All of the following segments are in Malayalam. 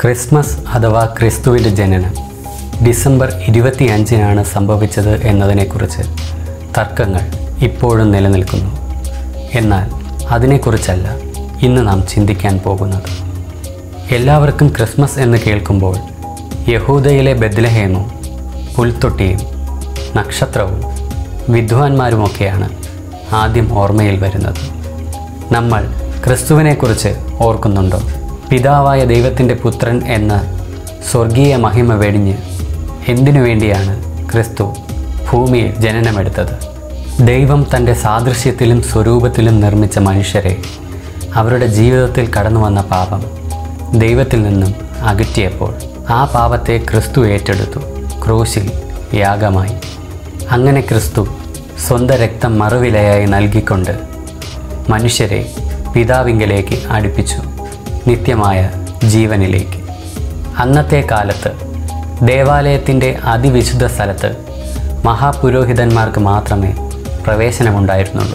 ക്രിസ്മസ് അഥവാ ക്രിസ്തുവിൻ്റെ ജനനം ഡിസംബർ ഇരുപത്തിയഞ്ചിനാണ് സംഭവിച്ചത് എന്നതിനെക്കുറിച്ച് തർക്കങ്ങൾ ഇപ്പോഴും നിലനിൽക്കുന്നു എന്നാൽ അതിനെക്കുറിച്ചല്ല ഇന്ന് നാം ചിന്തിക്കാൻ പോകുന്നത് എല്ലാവർക്കും ക്രിസ്മസ് എന്ന് കേൾക്കുമ്പോൾ യഹൂദയിലെ ബദ്ലഹേമും പുൽത്തൊട്ടിയും നക്ഷത്രവും വിദ്വാൻമാരുമൊക്കെയാണ് ആദ്യം ഓർമ്മയിൽ വരുന്നത് നമ്മൾ ക്രിസ്തുവിനെക്കുറിച്ച് ഓർക്കുന്നുണ്ടോ പിതാവായ ദൈവത്തിൻ്റെ പുത്രൻ എന്ന സ്വർഗീയ മഹിമ വെടിഞ്ഞ് എന്തിനു വേണ്ടിയാണ് ക്രിസ്തു ഭൂമിയിൽ ജനനമെടുത്തത് ദൈവം തൻ്റെ സാദൃശ്യത്തിലും സ്വരൂപത്തിലും നിർമ്മിച്ച മനുഷ്യരെ അവരുടെ ജീവിതത്തിൽ കടന്നു വന്ന പാപം ദൈവത്തിൽ നിന്നും അകറ്റിയപ്പോൾ ആ പാപത്തെ ക്രിസ്തു ഏറ്റെടുത്തു ക്രൂശിൽ യാഗമായി അങ്ങനെ ക്രിസ്തു സ്വന്തം രക്തം മറുവിലയായി നൽകിക്കൊണ്ട് മനുഷ്യരെ പിതാവിങ്കലേക്ക് അടുപ്പിച്ചു നിത്യമായ ജീവനിലേക്ക് അന്നത്തെ കാലത്ത് ദേവാലയത്തിൻ്റെ അതിവിശുദ്ധ സ്ഥലത്ത് മഹാപുരോഹിതന്മാർക്ക് മാത്രമേ പ്രവേശനമുണ്ടായിരുന്നുള്ളൂ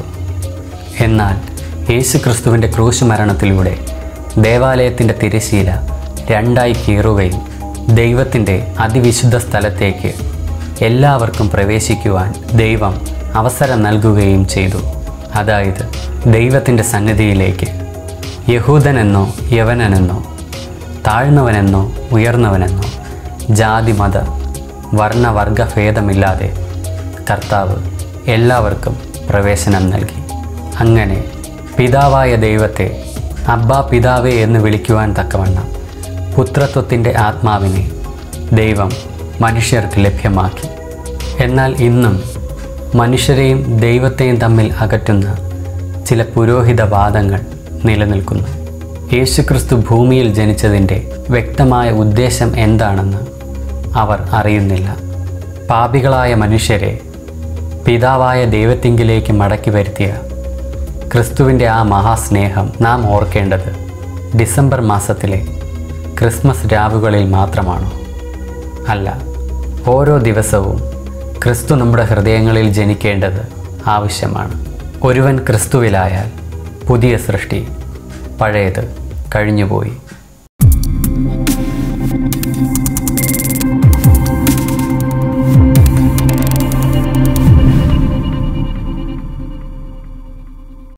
എന്നാൽ യേശു ക്രിസ്തുവിൻ്റെ ക്രൂശ് മരണത്തിലൂടെ ദേവാലയത്തിൻ്റെ തിരശീല രണ്ടായി കീറുകയും ദൈവത്തിൻ്റെ അതിവിശുദ്ധ സ്ഥലത്തേക്ക് എല്ലാവർക്കും പ്രവേശിക്കുവാൻ ദൈവം അവസരം നൽകുകയും ചെയ്തു അതായത് ദൈവത്തിൻ്റെ സന്നിധിയിലേക്ക് യഹൂദനെന്നോ യവനനെന്നോ താഴ്ന്നവനെന്നോ ഉയർന്നവനെന്നോ ജാതി മത വർണ്ണവർഗ ഭേദമില്ലാതെ കർത്താവ് എല്ലാവർക്കും പ്രവേശനം നൽകി അങ്ങനെ പിതാവായ ദൈവത്തെ അബ്ബാ പിതാവേ എന്ന് വിളിക്കുവാൻ തക്കവണ്ണം പുത്രത്വത്തിൻ്റെ ആത്മാവിനെ ദൈവം മനുഷ്യർക്ക് ലഭ്യമാക്കി എന്നാൽ ഇന്നും മനുഷ്യരെയും ദൈവത്തെയും തമ്മിൽ അകറ്റുന്ന ചില പുരോഹിത വാദങ്ങൾ നിലനിൽക്കുന്നു യേശുക്രിസ്തു ഭൂമിയിൽ ജനിച്ചതിൻ്റെ വ്യക്തമായ ഉദ്ദേശം എന്താണെന്ന് അവർ അറിയുന്നില്ല പാപികളായ മനുഷ്യരെ പിതാവായ ദൈവത്തിങ്കിലേക്ക് മടക്കി വരുത്തിയ ക്രിസ്തുവിൻ്റെ ആ മഹാസ്നേഹം നാം ഓർക്കേണ്ടത് ഡിസംബർ മാസത്തിലെ ക്രിസ്മസ് രാവുകളിൽ മാത്രമാണോ അല്ല ഓരോ ദിവസവും ക്രിസ്തു നമ്മുടെ ഹൃദയങ്ങളിൽ ജനിക്കേണ്ടത് ആവശ്യമാണ് ഒരുവൻ ക്രിസ്തുവിലായാൽ പുതിയ സൃഷ്ടി പഴയത് കഴിഞ്ഞുപോയി